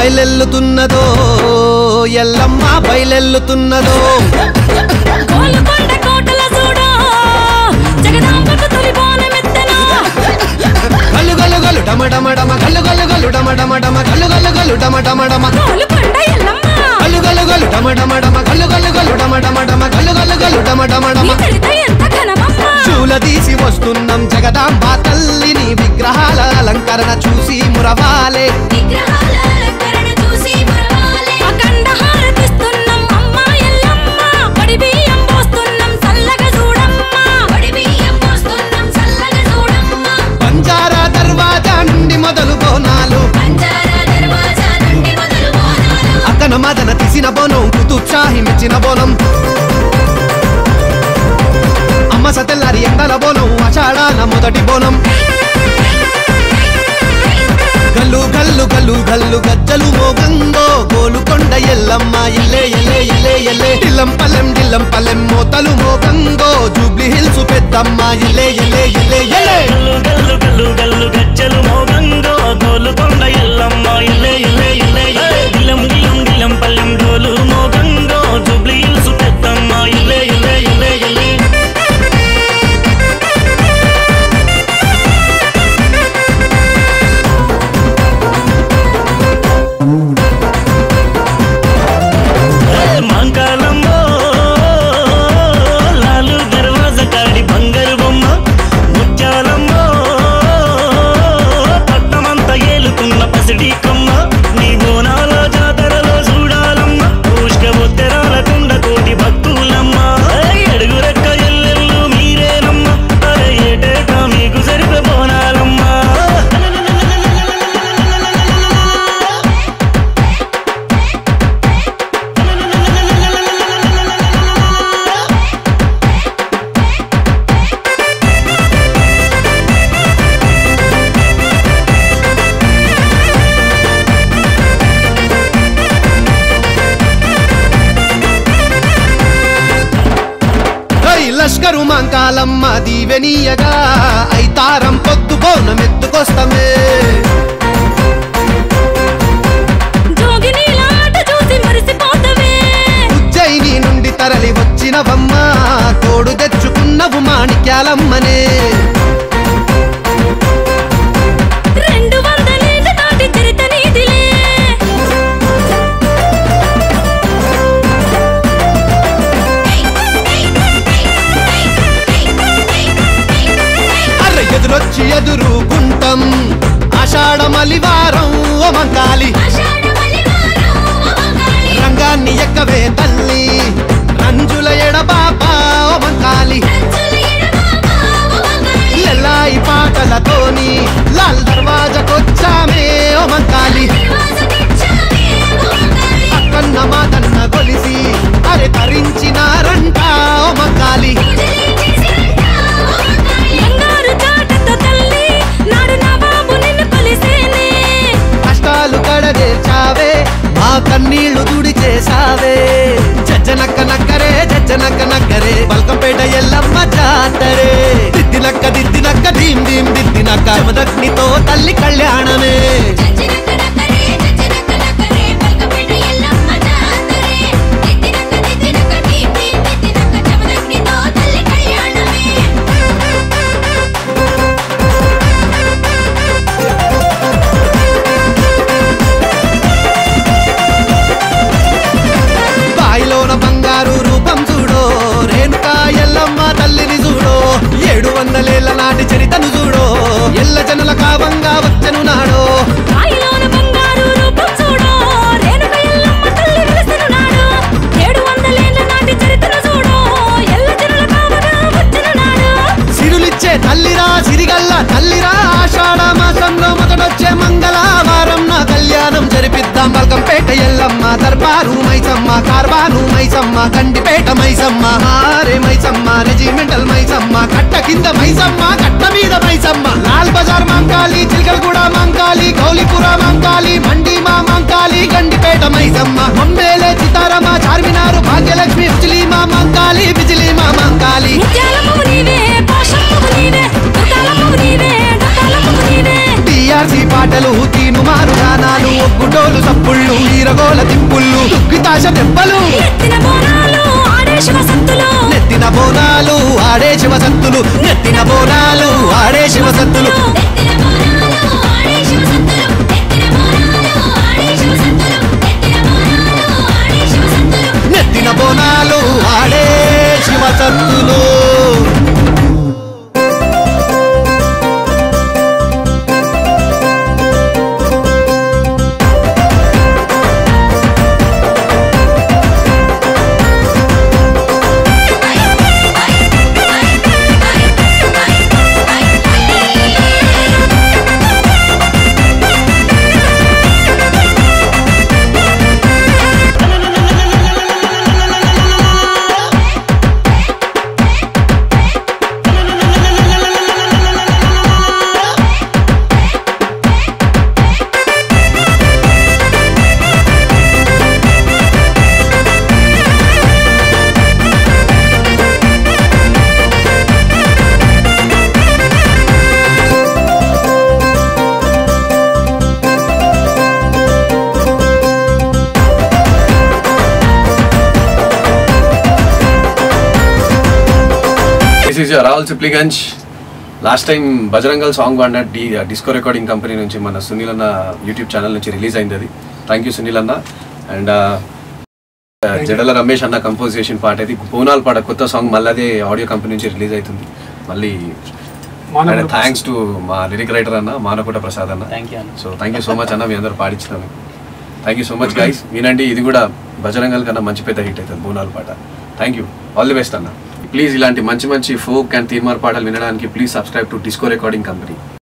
బయలెల్లుతున్నదో ఎల్లమ్మ బయలెల్లుతున్నదో గోల్కొండ కోటల చూడా జగదాంబకు తొలి బోనమెత్తెనా గల్లు గల్లు గల్లు డమ డమ డమ గల్లు గల్లు గల్లు డమ డమ డమ గల్లు గల్లు గల్లు డమ డమ డమ గోల్కొండ ఎల్లమ్మ గల్లు గల్లు గల్లు డమ డమ డమ గల్లు గల్లు గల్లు డమ డమ డమ గల్లు గల్లు గల్లు డమ డమ డమ నీ చరిత ఎంత ఘనమమ్మ చూల తీసి వస్తున్నాం జగదాంబ తల్లిని విగ్రహాల అలంకరణ చూసి మురవాలే విగ్రహాల అలంకరణ చూసి మురవాలే అఖండ హారతిస్తున్నాం అమ్మ ఎల్లమ్మ పడి బియ్యం పోస్తున్నాం చల్లగా చూడమ్మ పొడి బియ్యం పోస్తున్నాం చల్లగా చూడమ్మ బంజారా దర్వాజా నుండి మొదలు బోనాలు పంజారా దర్వాజా నుండి మొదలు బోనాలు అక్కన మదన తీసిన బోనం కుతుత్సాహి మెచ్చిన బోనం అమ్మ సతెల్లారి ఎండల బోనం అషాఢాన మొదటి బోనం గల్లు గల్లు గల్లు గల్లు గజ్జలు మోగంగో గోలుకొండ ఎల్లమ్మ ఎల్లే ఎల్లే ఎల్లే ఎల్లే డిల్లం పల్లెం డిల్లం పల్లెం మోతలు మోగంగో జూబ్లీ హిల్స్ పెద్దమ్మ ఎల్లే ఎల్లే ఎల్లే ఎల్లే గల్లు గల్లు గల్లు గల్లు గజ్జలు మోగంగో గోలుకొండ ఎల్లమ్మ ఇల్లే ఇల్లే ఇల్లే ఇల్లే గిలం గిలం గిలం పల్లెం డోలు మోగంగో జుబ్లీ హిల్స్ పెద్దమ్మ ఇల్లే ఇల్లే ఇల్లే ఇల్లే మంగళమ్మో లాలు దర్వాజా కాడి బంగారు బొమ్మ ముత్యాలమ్మో పట్టమంతా ఏలుతున్న పసిడి కొమ్మ నీ బోనాల జాతరలో చూడాలమ్మ పుష్క ఉత్తరాల కుండ కోటి భక్తులమ్మ అడుగు రెక్క ఎల్లెల్లు మీరేనమ్మ అరే ఏటేటా మీకు సరిపే బోనాలమ్మా ఏయ్ లష్కరు మంకాలమ్మ దీవెనీయగా ఐతారం పొద్దు బోనమెత్తుకొస్తమే జోగినీల ఆట చూసి మురిసిపోతవే ఉజ్జయిని నుండి తరలి వచ్చినవమ్మ తోడు తెచ్చుకున్నవు మాణిక్యాలమ్మనే రెండు వందలేళ్ల నాటి చరిత నీదిలే అర్ర ఎదురొచ్చి ఎదురుకుంటాం ఆషాఢమలివారం ఓ మంకాలి ఆషాఢమలివారం అమగాలి రంగాన్ని ఎక్కవే తల్లి రంజుల ఎడబాప ఓ మంకాలి రంచుల ఎడబాబా అమగాలి ఎల్లాయి పాటలతోని లాల్ దర్వాజకొచ్చామే ఓ మంకాలి దర్వాజ తెచ్చామే అమగాలి అక్కన్న మాదన్న కొలిసి అరే తరించినారంట ఓ మంకాలి పూజలే చేసిరంట అమగాలి బంగారు చాటతో తల్లి నాడు నా బాబు నిన్ను కొలిసేనే కష్టాలు కడదేర్చావే మా కన్నీళ్లు తుడి చేసావే జజ్జనక్క నక్కరే జజ్జనక్క నక్కరే బల్కంపేట ఎల్లమ్మ జాతరే దిద్దినక్క దిద్దినక్క దీం దీం దిద్దినక్క మదగ్నితో తల్లి కళ్యాణమే జజ్జనక్క నక్కరే జజ్జనక్క నక్కరే పల్కపేట ఎల్లమ్మ జాతరే దిద్దినక్క దిద్దినక్క దీం దీం దిద్దినక్క జమదగ్నితో తల్లి కళ్యాణమే బాయిలోన బంగారు రూపం చూడో రేణుకా ఎల్లమ్మ తల్లిని చూడో ఏడు వందలేళ్ల నాటి చరితను చూడో ఎల్ల జనుల కావంగా వచ్చను నాడో రాయిలోన బంగారు రూపం చూడో రేణుక ఎల్లమ్మ తల్లి వెలసెను నాడు ఏడు వందలేళ్ల నాటి చరిత్ర చూడో ఎల్ల జనుల కావగా వచ్చిన నాడు సిరులిచ్చే తల్లిరా సిరిగల్ల తల్లిరా ఆషాఢ మాసంలో మొదటొచ్చే మంగళవారం నా కళ్యాణం జరిపిద్దాం బల్కంపేట ఎల్లమ్మ దర్బారు మైసమ్మ కార్బాను మైసమ్మ కండిపేట మైసమ్మ హారే మైసమ్మ రెజిమెంటల్ మైసమ్మ కట్ట కింద మైసమ్మ కట్ట మీద మైసమ్మ లాల్ బజార్ మంకాలి చిలకలగూడ మంకాలి గౌలిపుర మంకాలి మండి మా మంకాలి గండిపేట మైసమ్మ మొంబేలే చితారమ్మ చార్మినారు భాగ్యలక్ష్మి బిజిలీ మా మంకాలి బిజిలీ మా మంకాలి ముత్యాలమ్మ నీవే పాషమ్మవు నీవే దుర్గాలమ్మ నీవే డొక్కాలమ్మ నీవే టీఆర్సీ పాటలు తీను మారు గానాలు ఒగ్గు డోలు సప్పుళ్ళు ఈరగోల తిప్పుళ్ళు దుగ్గితాశ దెబ్బలు ఎత్తిన బోనాలు ఆడే శివ సత్తులు నెత్తిన బోనాలు ఆడే శివసత్తులు నెత్తిన బోనాలు ఆడే శివసత్తులు ఎత్తిన బోనాలు ఆడే శివసత్తులు ఎత్తిన బోనాలు ఆడే శివసత్తులు ఎత్తిన బోనాలు ఆడే శివసత్తులు నెత్తిన బోనాలు ఆడే శివసత్తులు this is Rahul Sipligunj last time బజరంగల్ సాంగ్ వాడిన డి డిస్కో రికార్డింగ్ కంపెనీ నుంచి మన సునీల్ అన్న యూట్యూబ్ ఛానల్ నుంచి రిలీజ్ అయింది అది థ్యాంక్ యూ సునీల్ అన్న అండ్ జడల రమేష్ అన్న కంపోజ్ చేసిన పాట అది బోనాల్ పాట కొత్త సాంగ్ మళ్ళీ అదే ఆడియో కంపెనీ నుంచి రిలీజ్ అవుతుంది మళ్ళీ థ్యాంక్స్ టు మా లిరిక్ రైటర్ అన్న మానకోట ప్రసాద్ అన్న థ్యాంక్ యూ అన్న so thank you so much అన్న మీ అందరూ పాడించినాము thank you so much guys వినండి ఇది కూడా బజరంగల్ కన్నా మంచి పెద్ద హిట్ అవుతుంది బోనాల్ పాట thank you all the best అన్న ప్లీజ్ ఇలాంటి మంచి మంచి ఫోక్ అండ్ తీర్మార్ పాటలు వినడానికి please subscribe to Disco Recording company